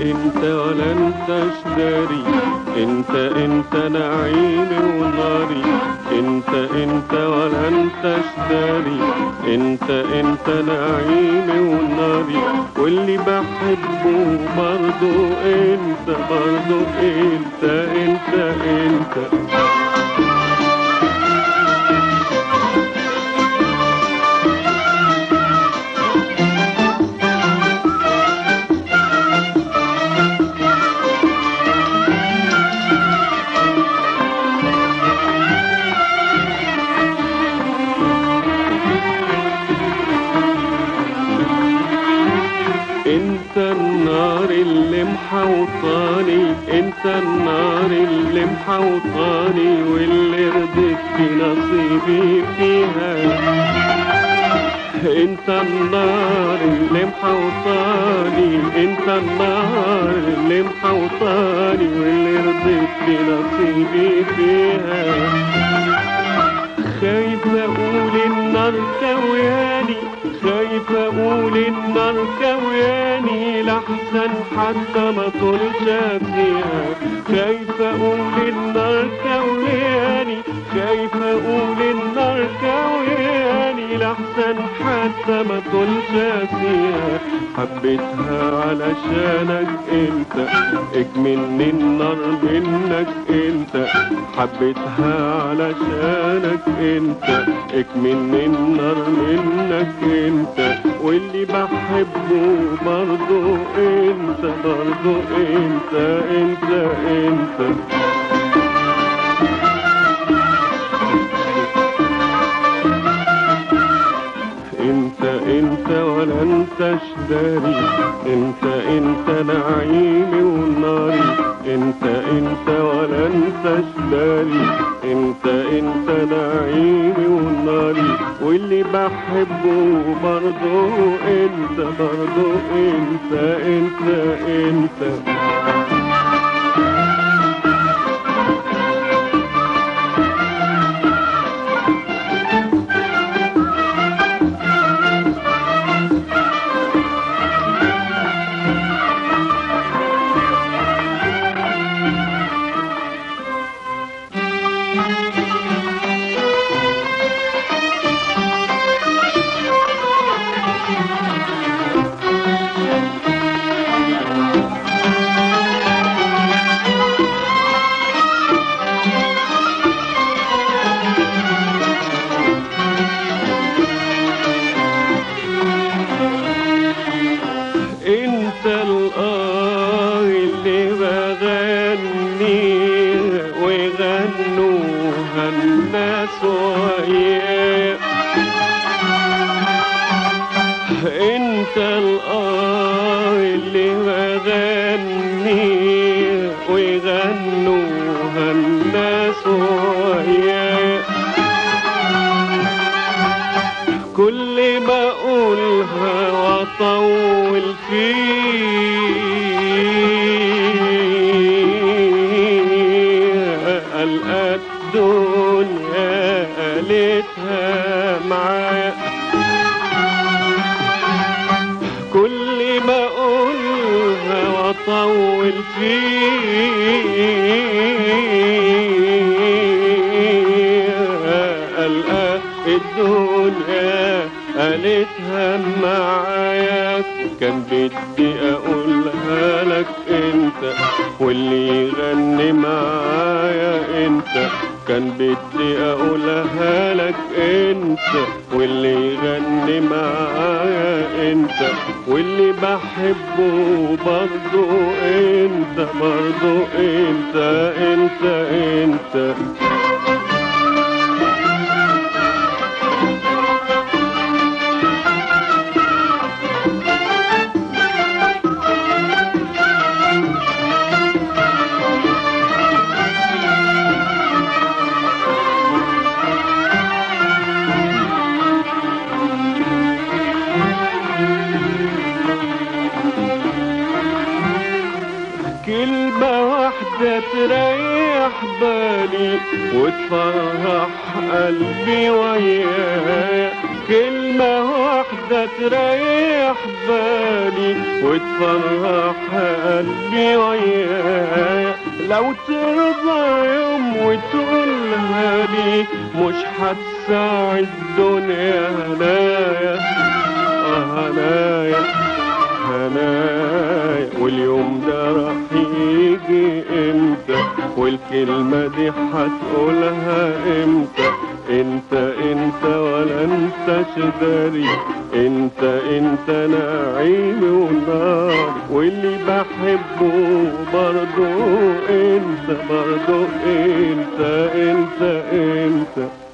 انت ولا انت شداري انت انت نعيمي وناري انت انت ولا انت شداري انت انت نعيمي وناري واللي بحبه برضو انت برضو انت انت انت, انت انت النار اللي محوطاني انت النار اللي محوطاني واللي رضيت بنصيبي فيها انت النار اللي محوطاني انت النار اللي محوطاني واللي رضيت بنصيبي فيها خايف اقول النار كوياني خايف اقول النار كوياني لحسن حتى ما طولش فيها خايف اقول النار كوياني خايف اقول النار كوياني لحسن حتى ما طولش فيها حبيتها علشانك انت اكملني النار منك انت حبيتها علشانك انت اكملني النار منك انت واللي بحبه برضو انت برضو انت انت انت, انت انت انت ولا انت شداري انت انت نعيمي وناري انت انت ولا انت شداري انت انت نعيمي وناري واللي بحبه برضو انت برضو انت انت انت, انت انت الاه اللي بغني ويغنوها الناس وياك انت الاه اللي بغني ويغنوها الناس وياك كل ما اقولها واطول فيها القى الدنيا قالتها معايا كل ما اقولها واطول فيها القى الدنيا قالتها معايا كان بدي اقولها لك انت واللي يغني معايا انت كان بدي اقولها لك انت واللي يغني معايا انت واللي بحبه برضو انت برضو انت انت انت, انت كلمة واحدة تريح بالي وتفرح قلبي وياك كلمة واحدة تريح بالي وتفرح قلبي ويايا لو ترضى يوم وتقولها لي مش هتساعد الدنيا هنايا آه هنايا هنايا واليوم ده راح يجي امتى والكلمة دي هتقولها امتى انت انت ولا انت شداري انت انت نعيمي وناري واللي بحبه برضو انت برضو انت انت انت, انت